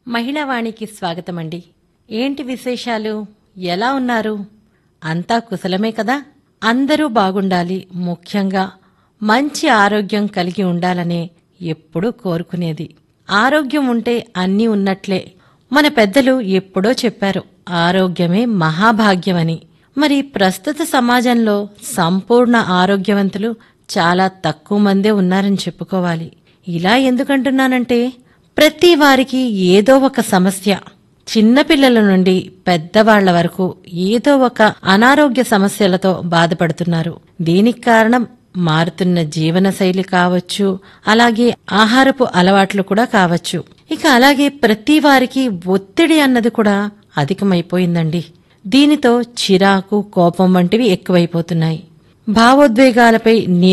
మహిళావాణికి స్వాగతమండి ఏంటి విశేషాలు ఎలా ఉన్నారు అంతా కుశలమే కదా అందరూ బాగుండాలి ముఖ్యంగా మంచి ఆరోగ్యం కలిగి ఉండాలనే ఎప్పుడూ కోరుకునేది ఆరోగ్యం ఉంటే అన్నీ ఉన్నట్లే మన పెద్దలు ఎప్పుడో చెప్పారు ఆరోగ్యమే మహాభాగ్యమని మరి ప్రస్తుత సమాజంలో సంపూర్ణ ఆరోగ్యవంతులు చాలా తక్కువ మందే ఉన్నారని చెప్పుకోవాలి ఇలా ఎందుకంటున్నానంటే ప్రతి వారికి ఏదో ఒక సమస్య చిన్నపిల్లల నుండి పెద్దవాళ్ల వరకు ఏదో ఒక అనారోగ్య సమస్యలతో బాధపడుతున్నారు దీనికి కారణం మారుతున్న జీవనశైలి కావచ్చు అలాగే ఆహారపు అలవాట్లు కూడా కావచ్చు ఇక అలాగే ప్రతి వారికి ఒత్తిడి అన్నది కూడా అధికమైపోయిందండి దీనితో చిరాకు కోపం వంటివి ఎక్కువైపోతున్నాయి భావోద్వేగాలపై